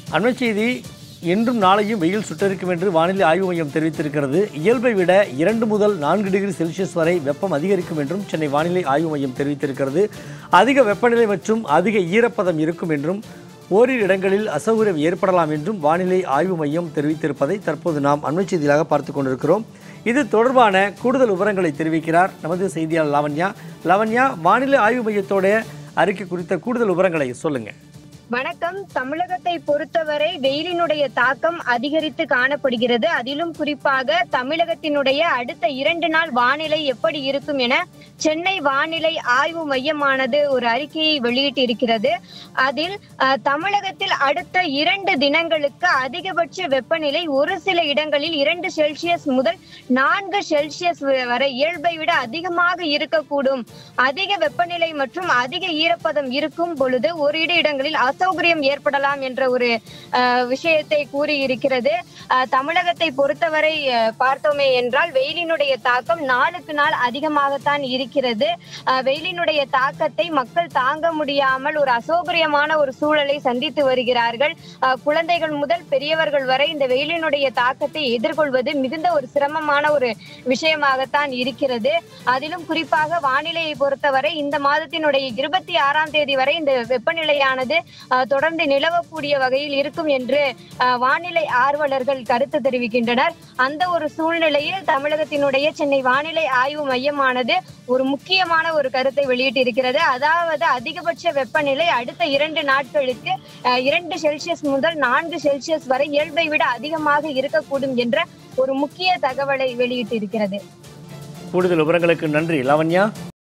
அண்மை செய்தி இன்றும் நாளையும் வெயில் சுட்டரிக்கும் என்று வானிலை ஆய்வு மையம் தெரிவித்திருக்கிறது இயல்பை விட இரண்டு முதல் நான்கு டிகிரி செல்சியஸ் வரை வெப்பம் அதிகரிக்கும் என்றும் சென்னை வானிலை ஆய்வு மையம் தெரிவித்திருக்கிறது அதிக வெப்பநிலை மற்றும் அதிக ஈரப்பதம் இருக்கும் என்றும் ஓரிரு இடங்களில் அசௌகரியம் ஏற்படலாம் என்றும் வானிலை ஆய்வு மையம் தெரிவித்திருப்பதை தற்போது நாம் அண்மை செய்தியாக பார்த்து கொண்டிருக்கிறோம் இது தொடர்பான கூடுதல் விவரங்களை தெரிவிக்கிறார் நமது செய்தியாளர் லாவண்யா லாவண்யா வானிலை ஆய்வு மையத்தோட அறிக்கை குறித்த கூடுதல் விவரங்களை சொல்லுங்கள் வணக்கம் தமிழகத்தை பொறுத்தவரை வெயிலினுடைய தாக்கம் அதிகரித்து காணப்படுகிறது அதிலும் குறிப்பாக தமிழகத்தினுடைய அடுத்த இரண்டு நாள் வானிலை எப்படி இருக்கும் என சென்னை வானிலை ஆய்வு மையமானது ஒரு அறிக்கையை வெளியிட்டிருக்கிறது அதில் அஹ், தமிழகத்தில் அடுத்த இரண்டு தினங்களுக்கு அதிகபட்ச வெப்பநிலை ஒரு சில இடங்களில் இரண்டு செல்சியஸ் முதல் நான்கு செல்சியஸ் வரை இயல்பை விட அதிகமாக இருக்கக்கூடும் அதிக வெப்பநிலை மற்றும் அதிக ஈரப்பதம் இருக்கும் பொழுது ஒரு இட இடங்களில் அசௌகரியம் ஏற்படலாம் என்ற ஒரு அஹ், விஷயத்தை கூறியிருக்கிறது அஹ், தமிழகத்தை பொறுத்தவரை அஹ், பார்த்தோமே என்றால் வெயிலினுடைய தாக்கம் நாளுக்கு நாள் அதிகமாகத்தான் இருக்கிறது அஹ், வெயிலினுடைய தாக்கத்தை மக்கள் தாங்க முடியாமல் ஒரு அசௌகரியமான ஒரு சூழலை சந்தித்து வருகிறார்கள் அஹ், குழந்தைகள் முதல் பெரியவர்கள் வரை இந்த வெயிலினுடைய தாக்கத்தை எதிர்கொள்வது மிகுந்த ஒரு சிரமமான ஒரு விஷயமாகத்தான் இருக்கிறது அதிலும் குறிப்பாக வானிலையை பொறுத்தவரை இந்த மாதத்தினுடைய இருபத்தி ஆறாம் தேதி வரை இந்த வெப்பநிலையானது அஹ், தொடர்ந்து நிலவக்கூடிய வகையில் இருக்கும் என்று அஹ், வானிலை ஆர்வலர்கள் கருத்து தெரிவிக்கின்றனர் அந்த ஒரு சூழ்நிலையில் தமிழகத்தினுடைய சென்னை வானிலை ஆய்வு மையமானது ஒரு முக்கியமான ஒரு கருத்தை வெளியிட்டிருக்கிறது அதாவது அதிகபட்ச வெப்பநிலை அடுத்த இரண்டு நாட்களுக்கு அஹ், இரண்டு செல்சியஸ் முதல் நான்கு செல்சியஸ் வரை இயல்பை விட அதிகமாக இருக்கக்கூடும் என்ற ஒரு முக்கிய தகவலை வெளியிட்டிருக்கிறது கூடுதல் விவரங்களுக்கு நன்றி லாவண்யா